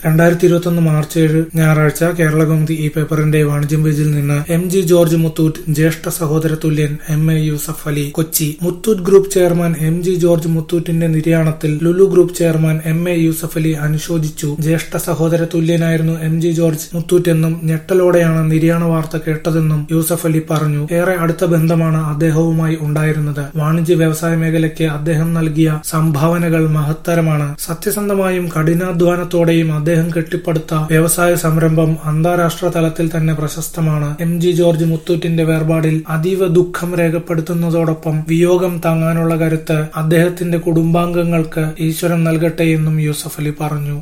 രണ്ടായിരത്തി ഇരുപത്തൊന്ന് മാർച്ച് ഏഴ് ഞായറാഴ്ച കേരളകൗമുദി ഈ പേപ്പറിന്റെ വാണിജ്യം പേജിൽ നിന്ന് എം ജി ജോർജ് മുത്തൂറ്റ് ജ്യേഷ്ഠ സഹോദര തുല്യൻ M A Yusuff Ali Kochi Muthoot group chairman M G George മുത്തൂറ്റിന്റെ നിര്യാണത്തിൽ Lulu group chairman M A Yusuff Ali അനുശോചിച്ചു ജ്യേഷ്ഠ സഹോദര തുല്യനായിരുന്നു എം ജി ജോർജ് മുത്തൂറ്റ് എന്നും ഞെട്ടലോടെയാണ് നിര്യാണ വാർത്ത കേട്ടതെന്നും യൂസഫ് അലി പറഞ്ഞു ഏറെ അടുത്ത ബന്ധമാണ് അദ്ദേഹവുമായി ഉണ്ടായിരുന്നത് വാണിജ്യ വ്യവസായ മേഖലയ്ക്ക് അദ്ദേഹം നൽകിയ സംഭാവനകൾ മഹത്തരമാണ് സത്യസന്ധമായും കഠിനാധ്വാനത്തോടെയും അദ്ദേഹം കെട്ടിപ്പടുത്ത വ്യവസായ സംരംഭം അന്താരാഷ്ട്ര തലത്തിൽ തന്നെ പ്രശസ്തമാണ് എം ജി ജോർജ് മുത്തൂറ്റിന്റെ വേർപാടിൽ അതീവ ദുഃഖം രേഖപ്പെടുത്തുന്നതോടൊപ്പം വിയോഗം താങ്ങാനുള്ള കരുത്ത് അദ്ദേഹത്തിന്റെ കുടുംബാംഗങ്ങൾക്ക് ഈശ്വരൻ നൽകട്ടെയെന്നും യൂസഫ് അലി പറഞ്ഞു